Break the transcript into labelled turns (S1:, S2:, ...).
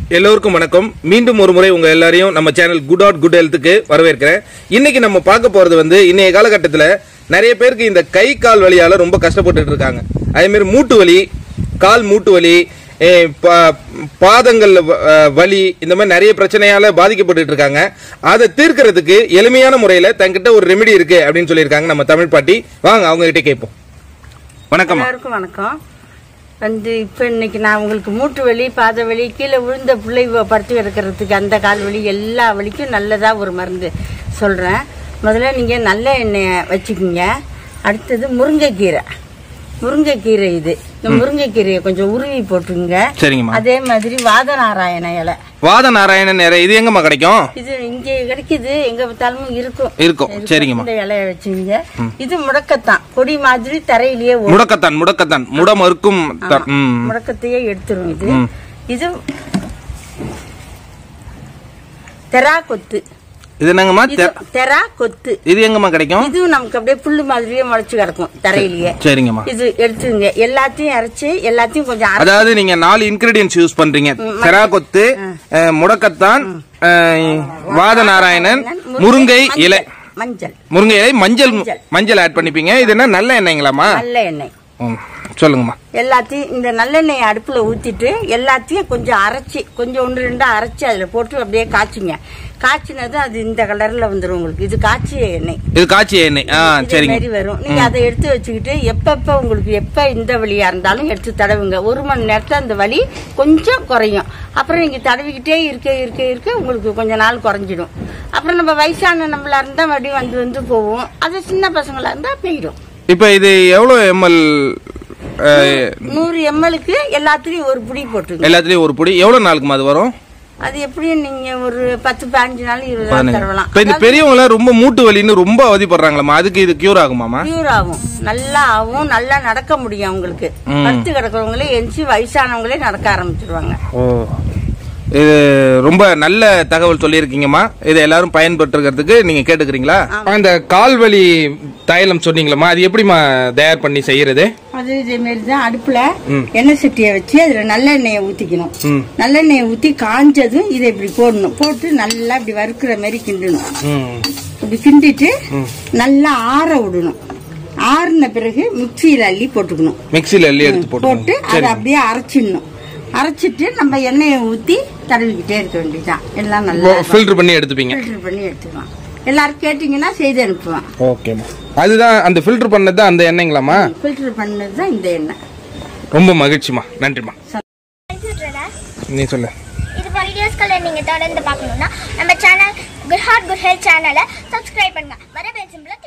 S1: எல்லோருக்கும் வணக்கம் மீண்டும் ஒரு முறை உங்க எல்லாரையும் நம்ம சேனல் குட் அவுட் குட் ஹெல்த்துக்கு வரவேற்கிறேன் இன்னைக்கு நம்ம பார்க்க போறது வந்து இன்னைய காலகட்டத்தில் நிறைய பேருக்கு இந்த கை கால் வலியால ரொம்ப கஷ்டப்பட்டுட்டு இருக்காங்க அதே மாதிரி மூட்டு வலி கால் மூட்டு வலி ஏ, பா- பாதங்கள் வ- அஹ், வலி இந்த மாதிரி நிறைய பிரச்சனையால பாதிக்கப்பட்டு இருக்காங்க அதை தீர்க்கறதுக்கு எளிமையான முறையில தங்கிட்ட ஒரு ரெமெடி இருக்கு அப்படின்னு சொல்லியிருக்காங்க நம்ம தமிழ் பாட்டி வாங்க அவங்க கிட்ட கேட்போம் வணக்கம்மா
S2: எல்லாருக்கும் வணக்கம் வந்து இப்போ இன்னைக்கு நான் உங்களுக்கு மூட்டு வலி பாத வலி கீழே விழுந்த பிள்ளை வ- படுத்து கிடக்கிறதுக்கு அந்த கால் வலி எல்லா வலிக்கும் நல்லதா ஒரு மருந்து சொல்கிறேன் முதல்ல நீங்கள் நல்ல எண்ணெயை வச்சுக்கோங்க அடுத்தது முருங்கைக்கீரை முருங்கைக்கீரை இது இந்த முருங்கைக்கீரையை கொஞ்சம் உருவி போட்டுங்க
S1: சரிங்கம்மா
S2: அதே மாதிரி வாதநாராயண இலை
S1: வாத நாராயணன் நேரம் இது எங்கம்மா கிடைக்கும்
S2: இது இங்கே கிடைக்குது எங்க பார்த்தாலும் இருக்கும்
S1: இருக்கும் சரிங்கம்மா
S2: இந்த இலைய வச்சுங்க இது முடக்கத்தான் கொடி மாதிரி தரையிலேயே ஓடும்.
S1: முடக்கத்தான் முடக்கத்தான் முடம் இருக்கும் த- ம்.
S2: முடக்கத்தையே எடுத்துரும் இது இது தெரா கொத்து
S1: இது என்னங்கம்மா
S2: இது
S1: தெ-
S2: தெரா கொத்து
S1: இது எங்கம்மா கிடைக்கும்
S2: இதுவும் நமக்கு அப்படியே புல்லு மாதிரியே முளைச்சு கிடக்கும் தரையிலேயே
S1: சரிங்கம்மா
S2: இது எடுத்துங்க எல்லாத்தையும் அரைச்சு எல்லாத்தையும் கொஞ்சம் அரை-
S1: அதாவது நீங்க நாலு இன்கிரீடியன்ஸ் யூஸ் பண்றீங்க தெராகொத்து அஹ், முடக்கத்தான் அஹ், வாத நாராயணன் முருங்கை இலை
S2: மஞ்சள்
S1: முருங்கை இலை மஞ்சள் மஞ்சள் ஆட் பண்ணிப்பீங்க இது என்ன நல்ல எண்ணெய்ங்களாமா
S2: நல்ல எண்ணெய்
S1: ம், சொல்லுங்கம்மா
S2: எல்லாத்தையும் இந்த நல்லெண்ணெய் அடுப்புல ஊத்திட்டு எல்லாத்தையும் கொஞ்சம் அரைச்சி கொஞ்சம் ஒன்று ரெண்டா அரைச்சி அதுல போட்டு அப்படியே காய்ச்சுங்க காய்ச்சினது அது இந்த கலர்ல வந்துரும் உங்களுக்கு இது காய்ச்சிய எண்ணெய்
S1: இது காய்ச்சிய எண்ணெய் ஆ
S2: இதே
S1: சரிங்க
S2: மாதிரி வரும் நீங்க அதை எடுத்து வச்சுக்கிட்டு எப்பப்ப உங்களுக்கு எப்ப இந்த வலியா இருந்தாலும் எடுத்து தடவுங்க ஒரு மணி நேரத்துல அந்த வலி கொஞ்சம் குறையும் அப்புறம் நீங்க தடவிக்கிட்டே இருக்க இருக்க இருக்க உங்களுக்கு கொஞ்ச நாள் குறைஞ்சிடும் அப்புறம் நம்ம வயசான நம்மளா இருந்தா வலி வந்து வந்து போவோம் அது சின்ன பசங்களா இருந்தா போயிடும்
S1: இப்ப இது எவ்வளவு எம்எல்
S2: நூறு எம்எல்க்கு எல்லாத்துலயும் ஒரு புடி போட்டுங்க
S1: எல்லாத்துலயும் ஒரு பொடி எவ்வளவு நாளுக்குமா அது வரும்
S2: அது எப்படியும் நீங்க ஒரு பத்து பதினஞ்சு நாள் இருபது நாள் தரலாம்
S1: இப்ப இந்த பெரியவங்க எல்லாம் ரொம்ப மூட்டு வலின்னு ரொம்ப அவதிப்படுறாங்களாமா அதுக்கு இது கியூர் ஆகுமாமா
S2: கியூர் ஆகும் நல்லா ஆகும் நல்லா நடக்க முடியும் அவங்களுக்கு படுத்து கிடக்கிறவங்களே எந்திச்சு வயசானவங்களே நடக்க ஆரம்பிச்சிருவாங்க
S1: ஓ இது ரொம்ப நல்ல தகவல் சொல்லியிருக்கீங்கம்மா இதை எல்லாரும் பயன்பட்டுக்கிறதுக்கு நீங்க கேட்டுக்கிறீங்களா அந்த கால்வலி தைலம் சொன்னீங்களம்மா அது எப்படிமா தயார் பண்ணி செய்யறது
S2: அது இதே மாதிரி தான் அடுப்புல எண்ணெய் சட்டியை வச்சு அதுல நல்லெண்ணெயை ஊத்திக்கணும்
S1: ம்.
S2: நல்லெண்ணெயை ஊத்தி காஞ்சதும் இதை இப்படி போடணும் போட்டு நல்லா இப்படி வறுக்கிற மாதிரி கிண்டணும்
S1: ம்.
S2: இப்படி கிண்டிட்டு நல்லா ஆற விடணும் ஆறின பிறகு மிக்சியில அள்ளி போட்டுக்கணும்
S1: மிக்சியில அள்ளி எடுத்து போட்டு
S2: போட்டு அதை அப்படியே அரைச்சிடணும் அரைச்சிட்டு நம்ம எண்ணெயை ஊத்தி தடவிக்கிட்டே இருக்க வேண்டியதுதான் எல்லாம் நல்லா
S1: ஃபில்டர் பண்ணி எடுத்துப்பீங்க
S2: ஃபில்டர் பண்ணி எடுத்துக்கலாம் எல்லாரும் கேட்டீங்கன்னா செய்து அனுப்புவேன்
S1: ஓகேம்மா அதுதான் அந்த ஃபில்டர் பண்ணது தான் அந்த எண்ணெய்ங்களாமா
S2: ஃபில்டர் பண்ணது தான் இந்த எண்ணெய்
S1: ரொம்ப மகிழ்ச்சிமா நன்றிம்மா நீ சொல்லு
S3: இது மாதிரி வீடியோஸ்களை நீங்கள் தொடர்ந்து பார்க்கணுன்னா நம்ம channel good heart good health சேனலை சப்ஸ்கிரைப் பண்ணுங்க வர பெல் சிம்பிளை